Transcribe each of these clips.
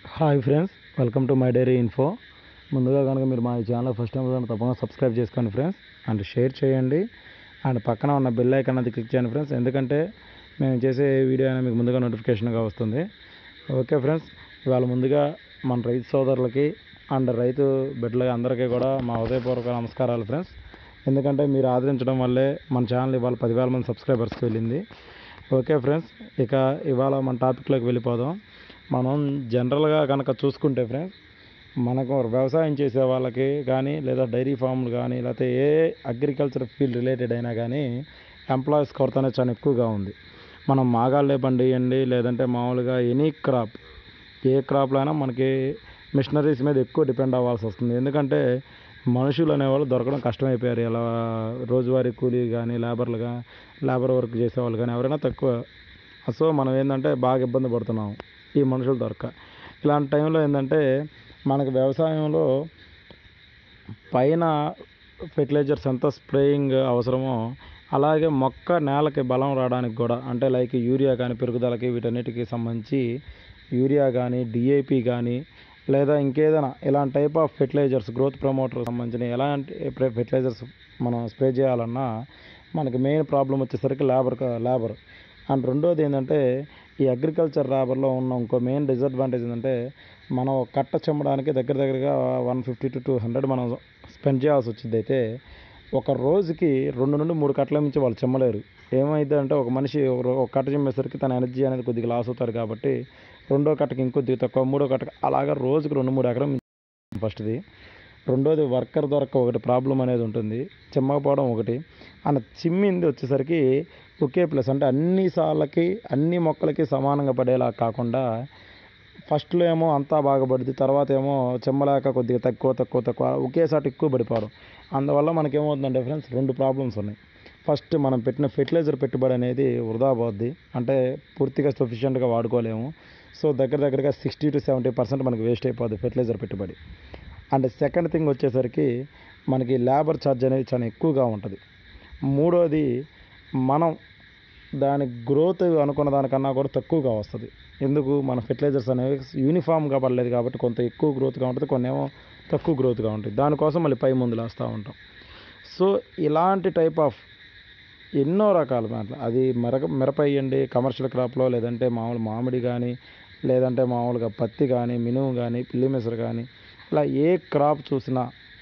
hi friends welcome to my diary info ముందుగా కనుక మీరు మా ఛానల్ ఫస్ట్ టైం తప్పకుండా సబ్స్క్రైబ్ చేసుకోండి ఫ్రెండ్స్ అండ్ షేర్ చేయండి అండ్ పక్కన ఉన్న బెల్ ఐకాన్ అది క్లిక్ చేయండి ఫ్రెండ్స్ ఎందుకంటే మేము చేసే వీడియో అనేది మీకు ముందుగా నోటిఫికేషన్గా వస్తుంది ఓకే ఫ్రెండ్స్ ఇవాళ ముందుగా మన రైతు సోదరులకి అండ్ రైతు బిడ్డలకి అందరికీ కూడా మా హృదయపూర్వక నమస్కారాలు ఫ్రెండ్స్ ఎందుకంటే మీరు ఆదరించడం వల్లే మన ఛానల్ ఇవాళ పదివేల మంది సబ్స్క్రైబర్స్కి వెళ్ళింది ఓకే ఫ్రెండ్స్ ఇక ఇవాళ మన టాపిక్లోకి వెళ్ళిపోదాం మనం జనరల్గా కనుక చూసుకుంటే ఫ్రెండ్స్ మనకు వ్యవసాయం చేసే వాళ్ళకి కానీ లేదా డైరీ ఫామ్లు కానీ లేకపోతే ఏ అగ్రికల్చర్ ఫీల్డ్ రిలేటెడ్ అయినా కానీ ఎంప్లాయీస్ కొరత అనేది చాలా ఎక్కువగా ఉంది మనం మాగాళ్ళే పండియండి లేదంటే మామూలుగా ఎనీ క్రాప్ ఏ క్రాప్లో అయినా మనకి మిషనరీస్ మీద ఎక్కువ డిపెండ్ అవ్వాల్సి వస్తుంది ఎందుకంటే మనుషులు అనేవాళ్ళు దొరకడం కష్టమైపోయారు ఇలా రోజువారీ కూలీ కానీ లేబర్లు కానీ లేబర్ వర్క్ చేసేవాళ్ళు కానీ ఎవరైనా తక్కువ సో మనం ఏంటంటే బాగా ఇబ్బంది పడుతున్నాం ఈ మనుషులు దొరక ఇలాంటి టైంలో ఏంటంటే మనకు వ్యవసాయంలో పైన ఫెర్టిలైజర్స్ ఎంత స్ప్రేయింగ్ అవసరమో అలాగే మొక్క నేలకి బలం రావడానికి కూడా అంటే లైక్ యూరియా కానీ పెరుగుదలకి వీటన్నిటికి సంబంధించి యూరియా కానీ డిఏపి కానీ లేదా ఇంకేదైనా ఇలాంటి type of fertilizers growth promoter సంబంధించిన ఎలాంటి ఫెర్టిలైజర్స్ మనం స్ప్రే చేయాలన్నా మనకి మెయిన్ ప్రాబ్లం వచ్చేసరికి లేబర్ లేబర్ అండ్ రెండోది ఏంటంటే ఈ అగ్రికల్చర్ లేబర్లో ఉన్న ఇంకో మెయిన్ డిసడ్వాంటేజ్ ఏంటంటే మనం ఒక కట్ట చెమ్మడానికి దగ్గర దగ్గరగా one fifty to two hundred మనం స్పెండ్ చేయాల్సి వచ్చింది అయితే ఒక రోజుకి రెండు నుండి మూడు కట్టల నుంచి వాళ్ళు చెమ్మలేరు ఏమైంది అంటే ఒక మనిషి ఒక రో- ఒక కట్ట చెమ్మేసరికి తన ఎనర్జీ అనేది కొద్దిగా లాస్ అవుతారు కాబట్టి రెండో కట్టకి ఇంకొద్దిగా తక్కువ మూడో కట్టకి అలాగా రోజుకి రెండు మూడు ఎకరం ఫస్ట్ది రెండోది వర్కర్ దొరక ఒకటి ప్రాబ్లం అనేది ఉంటుంది చిమ్మకపోవడం ఒకటి అన్న చిమ్మింది వచ్చేసరికి ఒకే ప్లేస్ అంటే అన్ని సార్లకి అన్ని మొక్కలకి సమానంగా పడేలా కాకుండా ఫస్ట్లో ఏమో అంతా బాగా పడుద్ది తర్వాత ఏమో చెమ్మలేక కొద్దిగా తక్కువ తక్కువ తక్కువ ఒకేసారి ఎక్కువ పడిపోవడం అందువల్ల మనకేమవుతుందంటే ఫ్రెండ్స్ రెండు ప్రాబ్లమ్స్ ఉన్నాయి ఫస్ట్ మనం పెట్టిన ఫెర్టిలైజర్ పెట్టుబడి అనేది వృధా పోద్ది అంటే పూర్తిగా సఫిషియెంట్గా వాడుకోలేము సో దగ్గర దగ్గరగా సిక్స్టీ టు సెవెంటీ పర్సెంట్ మనకి వేస్ట్ అయిపోద్ది ఫెర్టిలైజర్ పెట్టుబడి అండ్ సెకండ్ థింగ్ వచ్చేసరికి మనకి లేబర్ ఛార్జ్ అనేది చాలా ఎక్కువగా ఉంటుంది మూడోది మనం దాని గ్రోత్ అనుకున్న దానికన్నా కూడా తక్కువగా వస్తుంది ఎందుకు మన ఫెర్టిలైజర్స్ అనేవి యూనిఫామ్గా పడలేదు కాబట్టి కొంత ఎక్కువ గ్రోత్గా ఉంటుంది కొన్ని ఏమో తక్కువ గ్రోత్గా ఉంటుంది దానికోసం మళ్ళీ పై మందులు వేస్తూ ఉంటాం సో ఇలాంటి టైప్ ఆఫ్ ఎన్నో రకాల దాంట్లో అది మిరక మిరప వేయండి కమర్షియల్ క్రాప్లో లేదంటే మామూలు మామిడి కానీ లేదంటే మామూలుగా పత్తి కానీ మినుము కానీ పిల్లి మెసరు కానీ ఇలా ఏ క్రాప్ చూసినా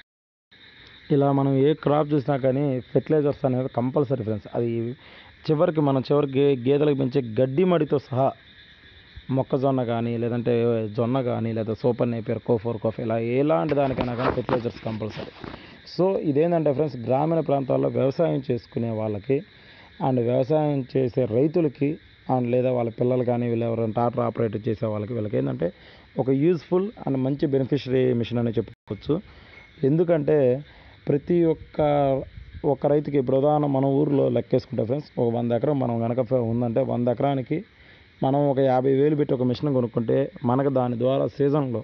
ఇలా మనం ఏ క్రాప్ చూసినా కానీ ఫెర్టిలైజర్స్ అనేది కంపల్సరీ ఫ్రెండ్స్ అది చివరికి మనం చివరికి గే- గేదెలకు పెంచే గడ్డి మడితో సహా మొక్కజొన్న కానీ లేదంటే జొన్న కానీ లేదా సూపర్ నేపియర్ కోఫోర్ కోఫ్ ఇలా ఎలాంటి దానికైనా కానీ ఫెర్టిలైజర్స్ కంపల్సరీ సో ఇదేంటంటే ఫ్రెండ్స్ గ్రామీణ ప్రాంతాల్లో వ్యవసాయం చేసుకునే వాళ్ళకి అండ్ వ్యవసాయం చేసే రైతులకి అండ్ లేదా వాళ్ళ పిల్లలు కానీ వీళ్ళు ఎవరైనా ట్రాక్టర్ ఆపరేట్ చేసే వాళ్ళకి వీళ్ళకి ఏంటంటే ఒక యూజ్ఫుల్ అండ్ మంచి బెనిఫిషరీ మిషన్ అని చెప్పుకోవచ్చు ఎందుకంటే ప్రతి ఒక్క ఒక రైతుకి ప్రధాన మన ఊర్లో లెక్కేసుకుంటే ఫ్రెండ్స్ ఒక వంద ఎకరం మనం కనుక ఉందంటే వంద ఎకరానికి మనం ఒక యాభై వేలు పెట్టి ఒక మిషన్ కొనుక్కుంటే మనకు దాని ద్వారా సీజన్లో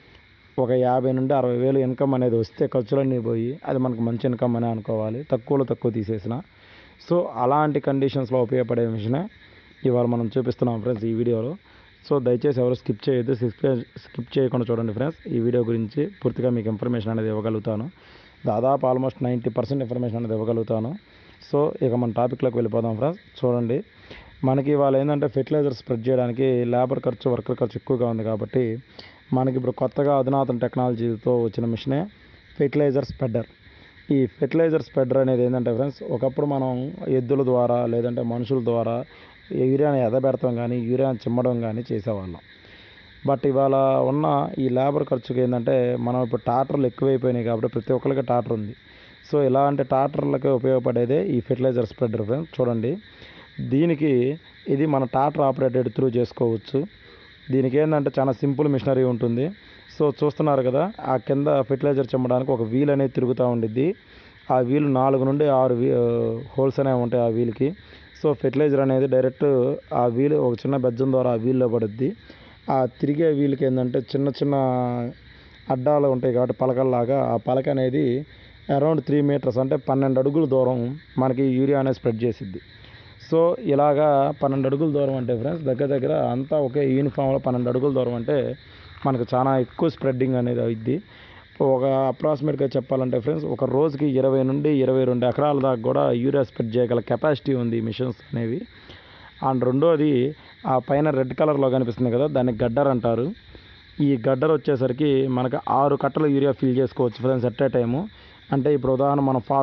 ఒక యాభై నుండి అరవై వేలు ఇన్కమ్ అనేది వస్తే ఖర్చులన్నీ పోయి అది మనకు మంచి ఇన్కమ్ అని అనుకోవాలి తక్కువలో తక్కువ తీసేసిన సో అలాంటి కండిషన్స్లో ఉపయోగపడే మిషనే ఇవాళ మనం చూపిస్తున్నాం ఫ్రెండ్స్ ఈ వీడియోలో సో దయచేసి ఎవరు స్కిప్ చేయొద్దు స్కిప్ స్కిప్ చేయకుండా చూడండి ఫ్రెండ్స్ ఈ వీడియో గురించి పూర్తిగా మీకు ఇన్ఫర్మేషన్ అనేది ఇవ్వగలుగుతాను దాదాపు ఆల్మోస్ట్ నైంటీ పర్సెంట్ ఇన్ఫర్మేషన్ అనేది ఇవ్వగలుగుతాను సో ఇక మన టాపిక్లోకి వెళ్ళిపోదాం ఫ్రెండ్స్ చూడండి మనకి ఇవాళ ఏంటంటే ఫెర్టిలైజర్ స్ప్రెడ్ చేయడానికి లేబర్ ఖర్చు వర్కర్ ఖర్చు ఎక్కువగా ఉంది కాబట్టి మనకి ఇప్పుడు కొత్తగా అధునాతన టెక్నాలజీతో వచ్చిన మిషనే ఫెర్టిలైజర్ స్ప్రెడర్ ఈ ఫెర్టిలైజర్ స్ప్రెడర్ అనేది ఏంటంటే ఫ్రెండ్స్ ఒకప్పుడు మనం ఎద్దుల ద్వారా లేదంటే మనుషుల ద్వారా యూరియాని ఎదబెడతాం కానీ యూరియాని చిమ్మడం కానీ చేసేవాళ్ళం బట్ ఇవాళ ఉన్న ఈ లేబర్ ఖర్చుకి ఏంటంటే మనం ఇప్పుడు టాటర్లు ఎక్కువైపోయినాయి కాబట్టి ప్రతి ఒక్కరికి టాటర్ ఉంది సో ఇలాంటి టాటర్లకి ఉపయోగపడేదే ఈ ఫెర్టిలైజర్ స్ప్రెడర్ ఫ్రెండ్స్ చూడండి దీనికి ఇది మన టాటర్ ఆపరేటెడ్ త్రూ చేసుకోవచ్చు దీనికి ఏంటంటే చాలా సింపుల్ మిషనరీ ఉంటుంది సో చూస్తున్నారు కదా ఆ కింద ఫెర్టిలైజర్ చెమ్మడానికి ఒక వీల్ అనేది తిరుగుతూ ఉండిద్ది ఆ వీల్ నాలుగు నుండి ఆరు వీ హోల్స్ అనేవి ఉంటాయి ఆ వీల్కి సో ఫెర్టిలైజర్ అనేది డైరెక్ట్ ఆ వీల్ ఒక చిన్న బెజ్జం ద్వారా ఆ వీల్లో పడుద్ది ఆ తిరిగే వీల్కి ఏంటంటే చిన్న చిన్న అడ్డాలు ఉంటాయి కాబట్టి పలకల్లాగా ఆ పలక అనేది అరౌండ్ త్రీ మీటర్స్ అంటే పన్నెండు అడుగుల దూరం మనకి యూరియా అనేది స్ప్రెడ్ చేసిద్ది సో ఇలాగా పన్నెండు అడుగుల దూరం అంటే ఫ్రెండ్స్ దగ్గర దగ్గర అంతా ఒకే యూనిఫామ్లో పన్నెండు అడుగుల దూరం అంటే మనకు చాలా ఎక్కువ స్ప్రెడ్డింగ్ అనేది అవుద్ది ఒక అప్రాక్సిమేట్గా చెప్పాలంటే ఫ్రెండ్స్ ఒక రోజుకి ఇరవై నుండి ఇరవై రెండు ఎకరాల దాకా కూడా యూరియా స్ప్రెడ్ చేయగల కెపాసిటీ ఉంది ఈ మిషన్స్ అనేవి అండ్ రెండోది ఆ పైన రెడ్ కలర్లో కనిపిస్తుంది కదా దాన్ని గడ్డర్ అంటారు ఈ గడ్డర్ వచ్చేసరికి మనకు ఆరు కట్టలు యూరియా ఫిల్ చేసుకోవచ్చు ఫ్రెండ్స్ ఎట్ ఏ టైము అంటే ఇప్పుడు ఉదాహరణ మనం ఫార్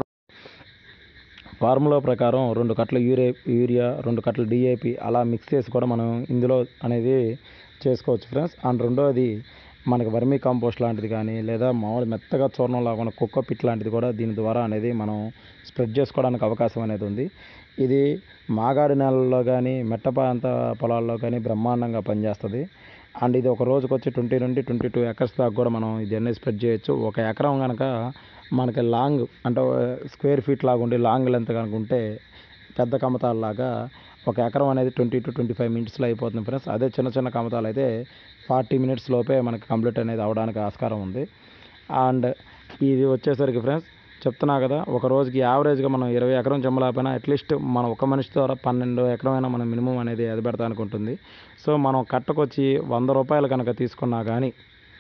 ఫార్ములా ప్రకారం రెండు కట్టలు యూరియా యూరియా రెండు కట్టలు డిఏపి అలా మిక్స్ చేసి కూడా మనం ఇందులో అనేది చేసుకోవచ్చు ఫ్రెండ్స్ అండ్ రెండోది మనకి వర్మీ కాంపోస్ట్ లాంటిది కానీ లేదా మామూలు మెత్తగా చూర్ణం లాగా కుక్క పిట్ లాంటిది కూడా దీని ద్వారా అనేది మనం స్ప్రెడ్ చేసుకోవడానికి అవకాశం అనేది ఉంది ఇది మాగాడి నెలల్లో కానీ మెట్ట ప్రాంత పొలాల్లో కానీ బ్రహ్మాండంగా పనిచేస్తుంది అండ్ ఇది ఒక రోజుకి వచ్చి ట్వంటీ నుండి ట్వంటీ టూ ఎకర్స్ దాకా కూడా మనం ఇది అనేది స్ప్రెడ్ చేయొచ్చు ఒక ఎకరం కనుక మనకి లాంగ్ అంటే స్క్వేర్ ఫీట్ లాగా ఉండి లాంగ్ లెంత్ కనుక ఉంటే పెద్ద కమతాలలాగా ఒక ఎకరం అనేది ట్వంటీ టు ట్వంటీ ఫైవ్ మినిట్స్లో అయిపోతుంది ఫ్రెండ్స్ అదే చిన్న చిన్న కమతాలు అయితే ఫార్టీ మినిట్స్ లోపే మనకి కంప్లీట్ అనేది అవడానికి ఆస్కారం ఉంది అండ్ ఇది వచ్చేసరికి ఫ్రెండ్స్ చెప్తున్నా కదా ఒక రోజుకి యావరేజ్గా మనం ఇరవై ఎకరం చెమ్మలేకపోయినా అట్లీస్ట్ మనం ఒక మనిషి ద్వారా పన్నెండు ఎకరమైనా మనం మినిమం అనేది ఎదబెడతానికి ఉంటుంది సో మనం కట్టకొచ్చి వంద రూపాయలు కనుక తీసుకున్నా కానీ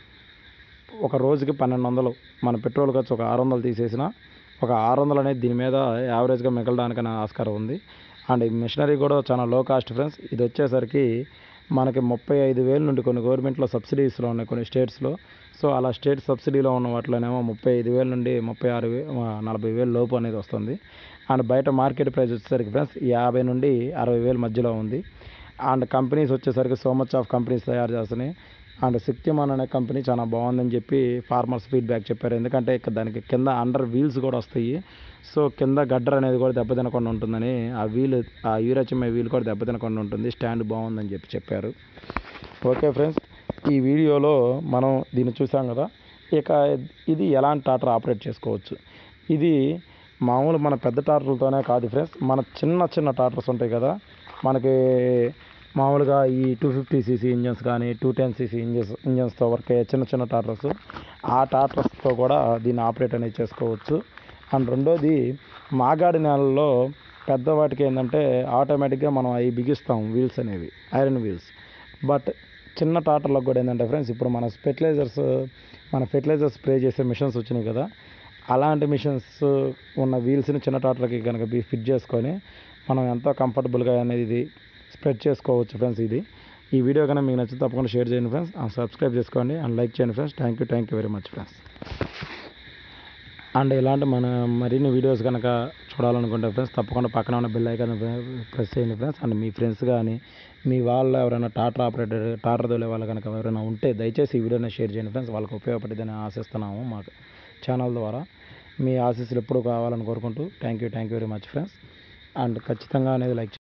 ఒక రోజుకి పన్నెండు వందలు మన పెట్రోల్ ఖర్చు ఒక ఆరు వందలు తీసేసిన ఒక ఆరు వందలు అనేది దీని మీద యావరేజ్గా మిగలడానికి ఆస్కారం ఉంది అండ్ ఈ మిషనరీ కూడా చాలా లో కాస్ట్ ఫ్రెండ్స్ ఇది వచ్చేసరికి మనకి ముప్పై ఐదు వేల నుండి కొన్ని గవర్నమెంట్లో సబ్సిడీస్లో ఉన్నాయి కొన్ని స్టేట్స్లో సో అలా స్టేట్ సబ్సిడీలో ఉన్న వాటిలోనేమో ముప్పై ఐదు వేల నుండి ముప్పై ఆరు వే నలభై వేలు లోపు అనేది వస్తుంది అండ్ బయట మార్కెట్ ప్రైస్ వచ్చేసరికి ఫ్రెండ్స్ యాభై నుండి అరవై వేల మధ్యలో ఉంది అండ్ కంపెనీస్ వచ్చేసరికి సో మచ్ ఆఫ్ కంపెనీస్ తయారు చేస్తున్నాయి అండ్ శక్తిమాన్ అనే కంపెనీ చాలా బాగుందని చెప్పి ఫార్మర్స్ ఫీడ్బ్యాక్ చెప్పారు ఎందుకంటే ఇక దానికి కింద అండర్ వీల్స్ కూడా వస్తాయి సో కింద గడ్డర్ అనేది కూడా దెబ్బతినకుండా ఉంటుందని ఆ వీల్ ఆ యూరచమ్మే వీల్ కూడా దెబ్బతినకుండా ఉంటుంది స్టాండ్ బాగుందని చెప్పి చెప్పారు ఓకే ఫ్రెండ్స్ ఈ వీడియోలో మనం దీన్ని చూసాం కదా ఇక ఇది ఎలాంటి టాటర్ ఆపరేట్ చేసుకోవచ్చు ఇది మామూలు మన పెద్ద టాటర్లతోనే కాదు ఫ్రెండ్స్ మన చిన్న చిన్న టాటర్స్ ఉంటాయి కదా మనకి మామూలుగా ఈ టూ ఫిఫ్టీ సీసీ ఇంజన్స్ కానీ టూ టెన్ సీసీ ఇంజన్స్ ఇంజన్స్తో వర్క్ అయ్యే చిన్న చిన్న టాటర్స్ ఆ టాటర్స్తో కూడా దీన్ని ఆపరేట్ అనేది చేసుకోవచ్చు అండ్ రెండోది మాగాడి నెలల్లో పెద్ద వాటికి ఏంటంటే ఆటోమేటిక్గా మనం అవి బిగిస్తాం వీల్స్ అనేవి ఐరన్ వీల్స్ బట్ చిన్న టాటర్లకు కూడా ఏంటంటే ఫ్రెండ్స్ ఇప్పుడు మన ఫెర్టిలైజర్స్ మన ఫెర్టిలైజర్ స్ప్రే చేసే మిషన్స్ వచ్చినాయి కదా అలాంటి మిషన్స్ ఉన్న వీల్స్ని చిన్న టాటర్కి కనుక ఫిట్ చేసుకొని మనం ఎంతో కంఫర్టబుల్గా అనేది ఇది స్ప్రెడ్ చేసుకోవచ్చు ఫ్రెండ్స్ ఇది ఈ వీడియో కనుక మీకు నచ్చితే తప్పకుండా షేర్ చేయండి ఫ్రెండ్స్ అండ్ సబ్స్క్రైబ్ చేసుకోండి అండ్ లైక్ చేయండి friends thank you thank you very much friends and ఇలాంటి మన మరిన్ని వీడియోస్ కనుక చూడాలనుకుంటే ఫ్రెండ్స్ తప్పకుండా పక్కన ఉన్న బెల్ ఐకాన్ ప్రెస్ చేయండి ఫ్రెండ్స్ అండ్ మీ ఫ్రెండ్స్ కానీ మీ వాళ్ళు ఎవరైనా టాటర్ ఆపరేటర్ టాటర్ దొలే వాళ్ళు కనుక ఎవరైనా ఉంటే దయచేసి ఈ వీడియోని షేర్ చేయండి ఫ్రెండ్స్ వాళ్ళకి ఉపయోగపడిద్దని ఆశిస్తున్నాము మా ఛానల్ ద్వారా మీ ఆశీస్సులు ఎప్పుడు కావాలని కోరుకుంటూ thank you thank you very much friends and ఖచ్చితంగా అనేది లైక్